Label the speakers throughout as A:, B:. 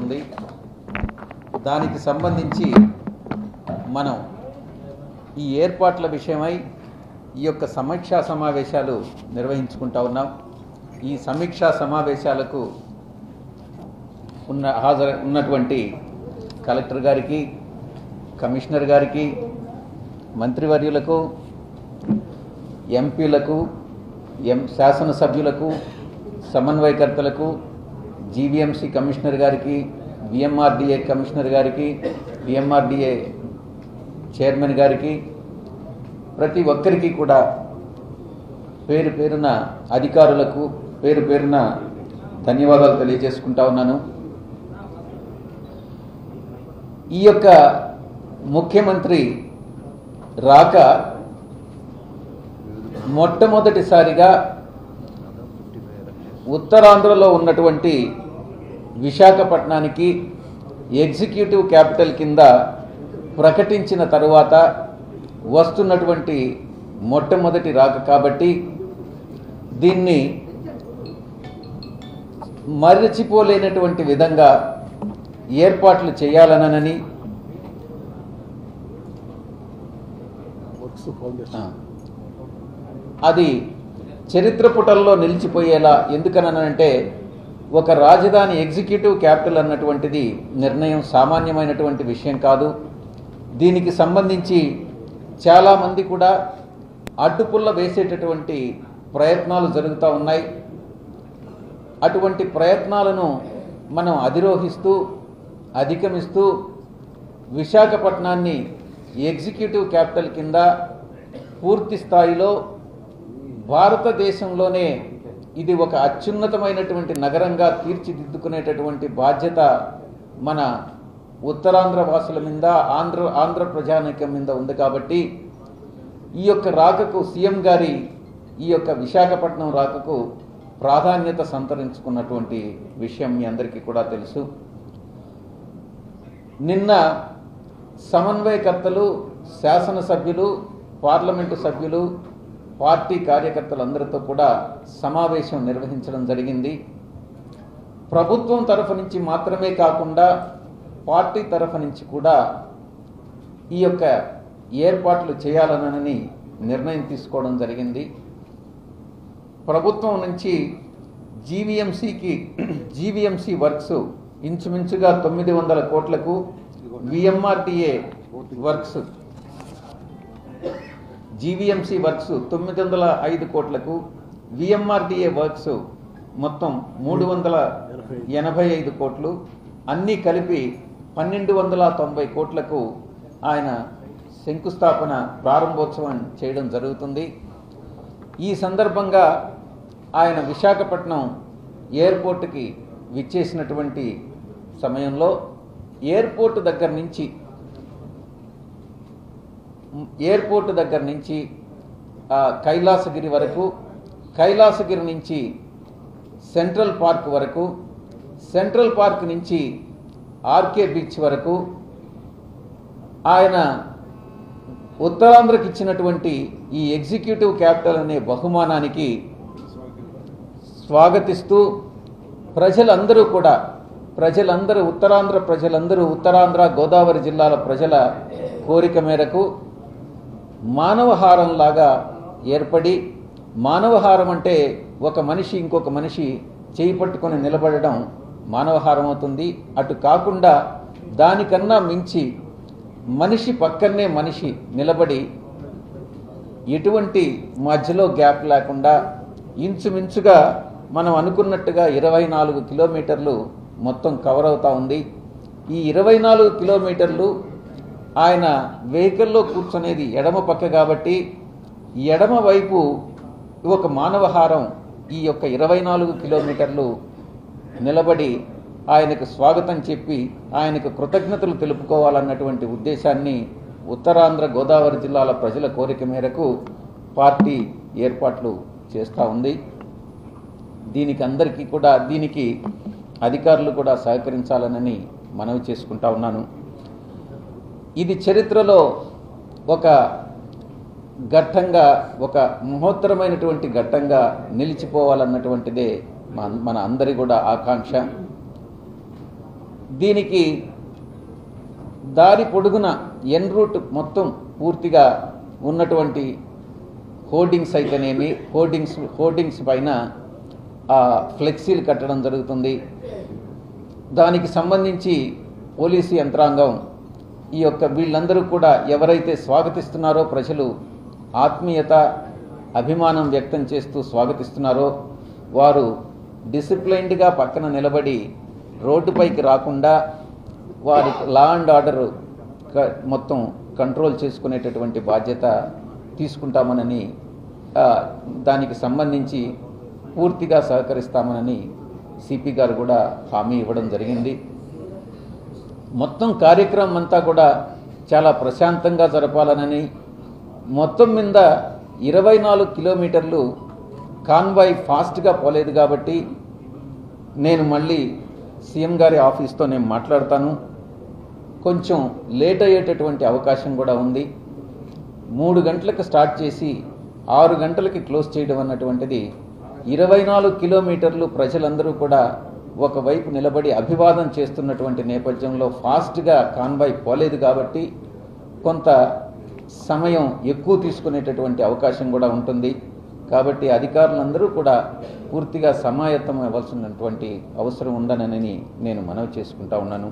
A: ఉంది దానికి సంబంధించి మనం ఈ ఏర్పాట్ల విషయమై ఈ యొక్క సమీక్షా సమావేశాలు నిర్వహించుకుంటా ఉన్నాం ఈ సమీక్షా సమావేశాలకు ఉన్న హాజరు ఉన్నటువంటి కలెక్టర్ గారికి కమిషనర్ గారికి మంత్రివర్యులకు ఎంపీలకు ఎం శాసనసభ్యులకు సమన్వయకర్తలకు జీవీఎంసీ కమిషనర్ గారికి విఎంఆర్డిఏ కమిషనర్ గారికి విఎంఆర్డిఏ చైర్మన్ గారికి ప్రతి ఒక్కరికి కూడా పేరు పేరున అధికారులకు పేరు పేరున ధన్యవాదాలు తెలియజేసుకుంటా ఉన్నాను ఈ యొక్క ముఖ్యమంత్రి రాక మొట్టమొదటిసారిగా ఉత్తరాంధ్రలో ఉన్నటువంటి విశాఖపట్నానికి ఎగ్జిక్యూటివ్ క్యాపిటల్ కింద ప్రకటించిన తరువాత వస్తున్నటువంటి మొట్టమొదటి రాక కాబట్టి దీన్ని మరచిపోలేనటువంటి విధంగా ఏర్పాట్లు చేయాలనని
B: వర్క్స్ ఫౌండేషన్
A: ఆ. అది చరిత్ర పుటల్లో నిలిచిపోయేలా ఎందుకనంటే ఒక రాజధాని ఎగ్జిక్యూటివ్ క్యాపిటల్ అన్నటువంటిది నిర్ణయం సామాన్యమైనటువంటి విషయం కాదు దీనికి సంబంధించి చాలామంది కూడా అడ్డుపుల్ల వేసేటటువంటి ప్రయత్నాలు జరుగుతూ ఉన్నాయి అటువంటి ప్రయత్నాలను మనం అధిరోహిస్తూ అధిగమిస్తూ విశాఖపట్నాన్ని ఎగ్జిక్యూటివ్ క్యాపిటల్ కింద పూర్తి స్థాయిలో భారతదేశంలోనే ఇది ఒక అత్యున్నతమైనటువంటి నగరంగా తీర్చిదిద్దుకునేటటువంటి బాధ్యత మన ఉత్తరాంధ్ర వాసుల మీద ఆంధ్ర ఆంధ్ర ప్రజానీకం మీద ఉంది కాబట్టి ఈ యొక్క రాకకు సీఎం గారి ఈ యొక్క విశాఖపట్నం రాకకు ప్రాధాన్యత సంతరించుకున్నటువంటి విషయం మీ అందరికీ కూడా తెలుసు నిన్న సమన్వయకర్తలు శాసనసభ్యులు పార్లమెంటు సభ్యులు పార్టీ కార్యకర్తలందరితో కూడా సమావేశం నిర్వహించడం జరిగింది ప్రభుత్వం తరఫు నుంచి మాత్రమే కాకుండా పార్టీ తరఫు నుంచి కూడా ఈ యొక్క ఏర్పాట్లు చేయాలనని నిర్ణయం తీసుకోవడం జరిగింది ప్రభుత్వం నుంచి జీవీఎంసీకి జీవీఎంసీ వర్క్స్ ఇంచుమించుగా తొమ్మిది వందల కోట్లకు విఎంఆర్టీఏ వర్క్స్ జీవీఎంసీ వర్క్స్ తొమ్మిది వందల ఐదు కోట్లకు విఎంఆర్డిఏ వర్క్స్ మొత్తం మూడు వందల ఎనభై ఐదు కోట్లు అన్నీ కలిపి పన్నెండు వందల తొంభై కోట్లకు ఆయన శంకుస్థాపన ప్రారంభోత్సవం చేయడం జరుగుతుంది ఈ సందర్భంగా ఆయన విశాఖపట్నం ఎయిర్పోర్టుకి విచ్చేసినటువంటి సమయంలో ఎయిర్పోర్ట్ దగ్గర నుంచి ఎయిర్పోర్ట్ దగ్గర నుంచి ఆ, కైలాసగిరి వరకు కైలాసగిరి నుంచి సెంట్రల్ పార్క్ వరకు సెంట్రల్ పార్క్ నుంచి ఆర్కే బీచ్ వరకు ఆయన ఉత్తరాంధ్రకి ఇచ్చినటువంటి ఈ ఎగ్జిక్యూటివ్ క్యాపిటల్ అనే బహుమానానికి స్వాగతిస్తూ ప్రజలందరూ కూడా ప్రజలందరూ ఉత్తరాంధ్ర ప్రజలందరూ ఉత్తరాంధ్ర గోదావరి జిల్లాల ప్రజల కోరిక మేరకు మానవహారంలాగా ఏర్పడి మానవహారం అంటే ఒక మనిషి ఇంకొక మనిషి చేయి పట్టుకొని నిలబడడం మానవహారం అవుతుంది అటు కాకుండా దానికన్నా మించి మనిషి పక్కనే మనిషి నిలబడి ఎటువంటి మధ్యలో గ్యాప్ లేకుండా ఇంచుమించుగా మనం అనుకున్నట్టుగా ఇరవై నాలుగు కిలోమీటర్లు మొత్తం కవర్ అవుతా ఉంది ఈ ఇరవై నాలుగు కిలోమీటర్లు ఆయన వెహికల్లో కూర్చునేది ఎడమ పక్క కాబట్టి ఎడమ వైపు ఒక మానవహారం ఈ యొక్క ఇరవై నాలుగు కిలోమీటర్లు నిలబడి ఆయనకు స్వాగతం చెప్పి ఆయనకు కృతజ్ఞతలు తెలుపుకోవాలన్నటువంటి ఉద్దేశాన్ని ఉత్తరాంధ్ర గోదావరి జిల్లాల ప్రజల కోరిక మేరకు పార్టీ ఏర్పాట్లు చేస్తూ ఉంది దీనికి అందరికీ కూడా దీనికి అధికారులు కూడా సహకరించాలనని మనవి చేసుకుంటా ఉన్నాను ఇది చరిత్రలో ఒక ఘట్టంగా ఒక మహోత్తరమైనటువంటి ఘట్టంగా నిలిచిపోవాలన్నటువంటిదే మన మన అందరి కూడా ఆకాంక్ష దీనికి దారి పొడుగున ఎన్ రూట్ మొత్తం పూర్తిగా ఉన్నటువంటి హోర్డింగ్స్ అయితేనేమి హోర్డింగ్స్ హోర్డింగ్స్ పైన ఆ ఫ్లెక్సీలు కట్టడం జరుగుతుంది దానికి సంబంధించి పోలీసు యంత్రాంగం ఈ యొక్క వీళ్ళందరూ కూడా ఎవరైతే స్వాగతిస్తున్నారో ప్రజలు ఆత్మీయత అభిమానం వ్యక్తం చేస్తూ స్వాగతిస్తున్నారో వారు డిసిప్లైన్డ్గా పక్కన నిలబడి రోడ్డుపైకి రాకుండా వారి లా అండ్ ఆర్డర్ క- మొత్తం కంట్రోల్ చేసుకునేటటువంటి బాధ్యత తీసుకుంటామనని ఆ, దానికి సంబంధించి పూర్తిగా సహకరిస్తామనని సిపి గారు కూడా హామీ ఇవ్వడం జరిగింది మొత్తం కార్యక్రమం అంతా కూడా చాలా ప్రశాంతంగా జరపాలనని మొత్తం మీద ఇరవై నాలుగు కిలోమీటర్లు కాన్వాయ్ ఫాస్ట్గా పోలేదు కాబట్టి నేను మళ్ళీ సీఎం గారి ఆఫీస్తో నేను మాట్లాడతాను కొంచెం లేట్ అయ్యేటటువంటి అవకాశం కూడా ఉంది మూడు గంటలకు స్టార్ట్ చేసి ఆరు గంటలకి క్లోజ్ చేయడం అన్నటువంటిది ఇరవై నాలుగు కిలోమీటర్లు ప్రజలందరూ కూడా ఒకవైపు నిలబడి అభివాదం చేస్తున్నటువంటి నేపథ్యంలో ఫాస్ట్గా కాన్వాయ్ పోలేదు కాబట్టి కొంత సమయం ఎక్కువ తీసుకునేటటువంటి అవకాశం కూడా ఉంటుంది కాబట్టి అధికారులందరూ కూడా పూర్తిగా సమాయత్తం అవ్వాల్సినటువంటి అవసరం ఉందనని నేను మనవి చేసుకుంటా ఉన్నాను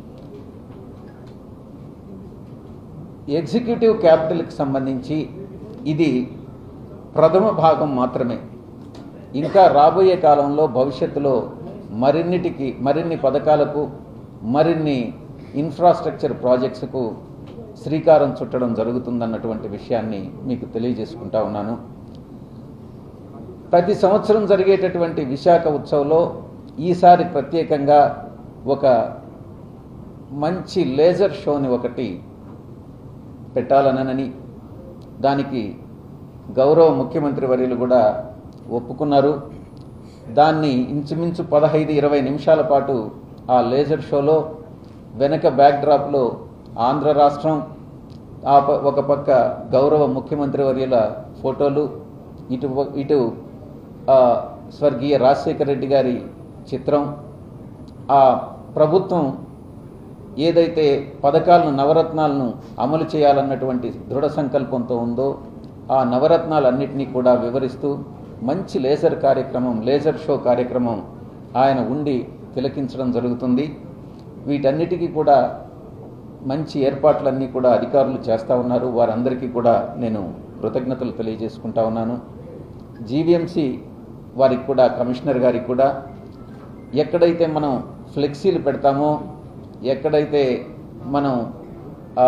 A: ఎగ్జిక్యూటివ్ క్యాపిటల్కి సంబంధించి ఇది ప్రథమ భాగం మాత్రమే ఇంకా రాబోయే కాలంలో భవిష్యత్తులో మరిన్నిటికి మరిన్ని పథకాలకు మరిన్ని ఇన్ఫ్రాస్ట్రక్చర్ ప్రాజెక్ట్స్కు శ్రీకారం చుట్టడం జరుగుతుందన్నటువంటి విషయాన్ని మీకు తెలియజేసుకుంటా ఉన్నాను ప్రతి సంవత్సరం జరిగేటటువంటి విశాఖ ఉత్సవంలో ఈసారి ప్రత్యేకంగా ఒక మంచి లేజర్ షోని ఒకటి పెట్టాలనని దానికి గౌరవ ముఖ్యమంత్రి వర్యులు కూడా ఒప్పుకున్నారు దాన్ని ఇంచుమించు పదహైదు ఇరవై నిమిషాల పాటు ఆ లేజర్ షోలో వెనక బ్యాక్డ్రాప్లో ఆంధ్ర రాష్ట్రం ఆ ప- ఒక పక్క గౌరవ ముఖ్యమంత్రి వర్యుల ఫోటోలు ఇటు ప- ఇటు ఆ, స్వర్గీయ రాజశేఖర రెడ్డి గారి చిత్రం ఆ ప్రభుత్వం ఏదైతే పథకాలను నవరత్నాలను అమలు చేయాలన్నటువంటి దృఢ సంకల్పంతో ఉందో ఆ నవరత్నాలన్నింటినీ కూడా వివరిస్తూ మంచి లేజర్ కార్యక్రమం లేజర్ షో కార్యక్రమం ఆయన ఉండి తిలకించడం జరుగుతుంది వీటన్నిటికీ కూడా మంచి ఏర్పాట్లన్నీ కూడా అధికారులు చేస్తూ ఉన్నారు వారందరికీ కూడా నేను కృతజ్ఞతలు తెలియజేసుకుంటా ఉన్నాను జీవీఎంసీ వారికి కూడా కమిషనర్ గారికి కూడా ఎక్కడైతే మనం ఫ్లెక్సీలు పెడతామో ఎక్కడైతే మనం ఆ,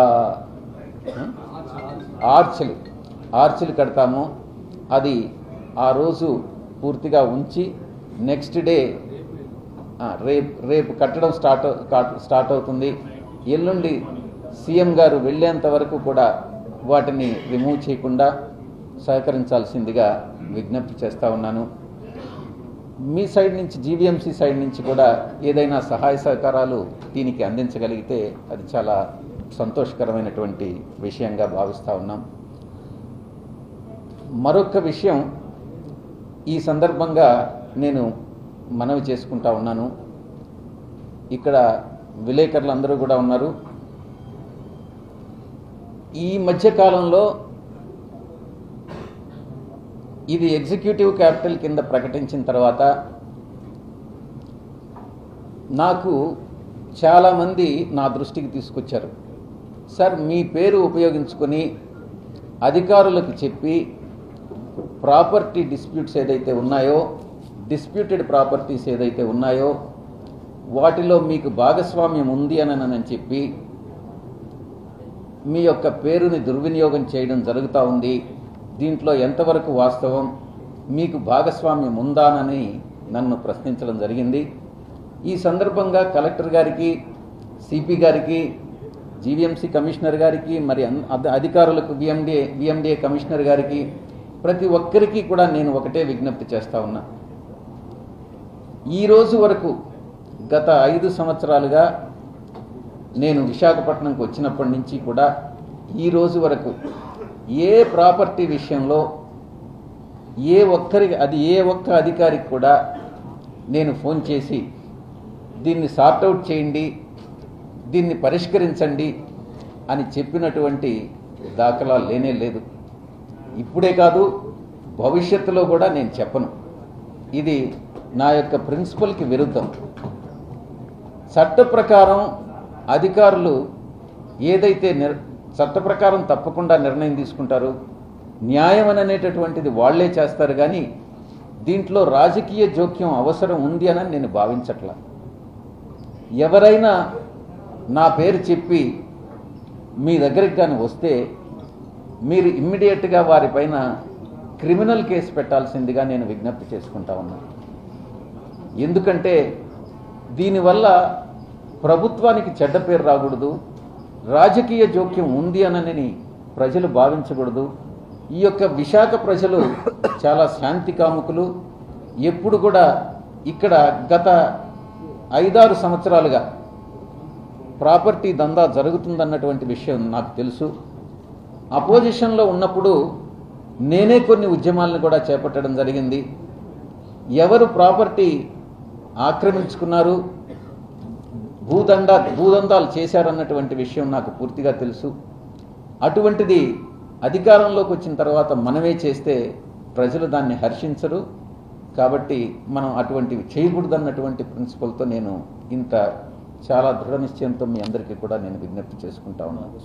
A: ఆర్చ్లు ఆర్చ్లు కడతామో అది ఆ రోజు పూర్తిగా ఉంచి నెక్స్ట్ డే ఆ, రేపు రేపు కట్టడం స్టార్ట్ అవు- కా- స్టార్ట్ అవుతుంది ఎల్లుండి సీఎం గారు వెళ్ళేంత వరకు కూడా వాటిని రిమూవ్ చేయకుండా సహకరించాల్సిందిగా విజ్ఞప్తి చేస్తూ ఉన్నాను మీ సైడ్ నుంచి జీవీఎంసీ సైడ్ నుంచి కూడా ఏదైనా సహాయ సహకారాలు దీనికి అందించగలిగితే అది చాలా సంతోషకరమైనటువంటి విషయంగా భావిస్తూ ఉన్నాం మరొక విషయం ఈ సందర్భంగా నేను మనవి చేసుకుంటా ఉన్నాను ఇక్కడ విలేకరులు అందరూ కూడా ఉన్నారు ఈ మధ్య కాలంలో ఇది ఎగ్జిక్యూటివ్ క్యాపిటల్ కింద ప్రకటించిన తర్వాత నాకు చాలామంది నా దృష్టికి తీసుకొచ్చారు సార్ మీ పేరు ఉపయోగించుకొని అధికారులకు చెప్పి ప్రాపర్టీ డిస్ప్యూట్స్ ఏదైతే ఉన్నాయో డిస్ప్యూటెడ్ ప్రాపర్టీస్ ఏదైతే ఉన్నాయో వాటిలో మీకు భాగస్వామ్యం ఉంది అని అని చెప్పి మీ యొక్క పేరుని దుర్వినియోగం చేయడం జరుగుతూ ఉంది దీంట్లో ఎంతవరకు వాస్తవం మీకు భాగస్వామ్యం ఉందానని నన్ను ప్రశ్నించడం జరిగింది ఈ సందర్భంగా కలెక్టర్ గారికి సిపి గారికి జీవీఎంసీ కమిషనర్ గారికి మరి అన్- అధ- అధికారులకు విఎండిఏ విఎండిఏ కమిషనర్ గారికి ప్రతి ఒక్కరికి కూడా నేను ఒకటే విజ్ఞప్తి చేస్తా ఉన్నా ఈ రోజు వరకు గత ఐదు సంవత్సరాలుగా నేను విశాఖపట్నంకి వచ్చినప్పటి నుంచి కూడా ఈ రోజు వరకు ఏ ప్రాపర్టీ విషయంలో ఏ ఒక్కరికి అది ఏ ఒక్క అధికారికి కూడా నేను ఫోన్ చేసి దీన్ని సార్ట్అవుట్ చేయండి దీన్ని పరిష్కరించండి అని చెప్పినటువంటి దాఖలా లేనే లేదు ఇప్పుడే కాదు భవిష్యత్తులో కూడా నేను చెప్పను ఇది నా యొక్క ప్రిన్సిపల్కి విరుద్ధం చట్ట ప్రకారం అధికారులు ఏదైతే నిర్ చట్ట ప్రకారం తప్పకుండా నిర్ణయం తీసుకుంటారు న్యాయం అని అనేటటువంటిది వాళ్లే చేస్తారు కానీ దీంట్లో రాజకీయ జోక్యం అవసరం ఉంది అని నేను భావించట్లా ఎవరైనా నా పేరు చెప్పి మీ దగ్గరికి కానీ వస్తే మీరు ఇమ్మీడియట్గా వారిపైన క్రిమినల్ కేసు పెట్టాల్సిందిగా నేను విజ్ఞప్తి చేసుకుంటా ఉన్నాను ఎందుకంటే దీనివల్ల ప్రభుత్వానికి చెడ్డ పేరు రాకూడదు రాజకీయ జోక్యం ఉంది అనని ప్రజలు భావించకూడదు ఈ యొక్క విశాఖ ప్రజలు చాలా శాంతి కాముకులు ఎప్పుడు కూడా ఇక్కడ గత ఐదారు సంవత్సరాలుగా ప్రాపర్టీ దందా జరుగుతుందన్నటువంటి విషయం నాకు తెలుసు అపోజిషన్లో ఉన్నప్పుడు నేనే కొన్ని ఉద్యమాలను కూడా చేపట్టడం జరిగింది ఎవరు ప్రాపర్టీ ఆక్రమించుకున్నారు భూదండ భూదందాలు చేశారన్నటువంటి విషయం నాకు పూర్తిగా తెలుసు అటువంటిది అధికారంలోకి వచ్చిన తర్వాత మనమే చేస్తే ప్రజలు దాన్ని హర్షించరు కాబట్టి మనం అటువంటివి చేయకూడదన్నటువంటి ప్రిన్సిపల్తో నేను ఇంత చాలా దృఢ నిశ్చయంతో మీ అందరికీ కూడా నేను విజ్ఞప్తి చేసుకుంటా ఉన్నాను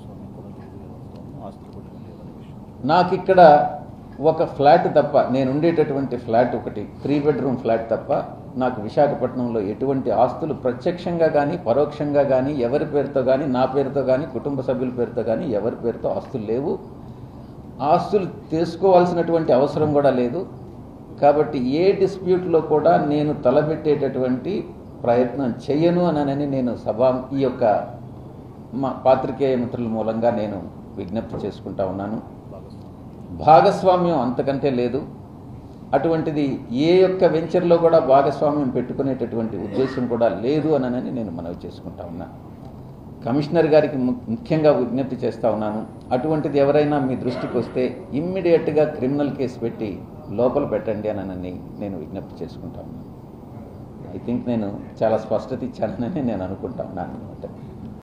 A: నాకు ఇక్కడ ఒక ఫ్లాట్ తప్ప నేను ఉండేటటువంటి ఫ్లాట్ ఒకటి త్రీ బెడ్రూమ్ ఫ్లాట్ తప్ప నాకు విశాఖపట్నంలో ఎటువంటి ఆస్తులు ప్రత్యక్షంగా కానీ పరోక్షంగా కానీ ఎవరి పేరుతో కానీ నా పేరుతో కానీ కుటుంబ సభ్యుల పేరుతో కానీ ఎవరి పేరుతో ఆస్తులు లేవు ఆస్తులు తీసుకోవాల్సినటువంటి అవసరం కూడా లేదు కాబట్టి ఏ డిస్ప్యూట్లో కూడా నేను తలపెట్టేటటువంటి ప్రయత్నం చేయను అనని నేను సభా ఈ యొక్క మా పాత్రికేయ మిత్రుల మూలంగా నేను విజ్ఞప్తి చేసుకుంటా ఉన్నాను భాగస్వామ్యం అంతకంటే లేదు అటువంటిది ఏ యొక్క వెంచర్లో కూడా భాగస్వామ్యం పెట్టుకునేటటువంటి ఉద్దేశం కూడా లేదు అనని నేను మనవి చేసుకుంటా ఉన్నాను కమిషనర్ గారికి ము- ముఖ్యంగా విజ్ఞప్తి చేస్తా ఉన్నాను అటువంటిది ఎవరైనా మీ దృష్టికి వస్తే ఇమ్మీడియట్గా క్రిమినల్ కేసు పెట్టి లోపల పెట్టండి అనని నేను విజ్ఞప్తి చేసుకుంటా ఉన్నాను ఐ థింక్ నేను చాలా స్పష్టత ఇచ్చానని నేను అనుకుంటా ఉన్నాను అనమాట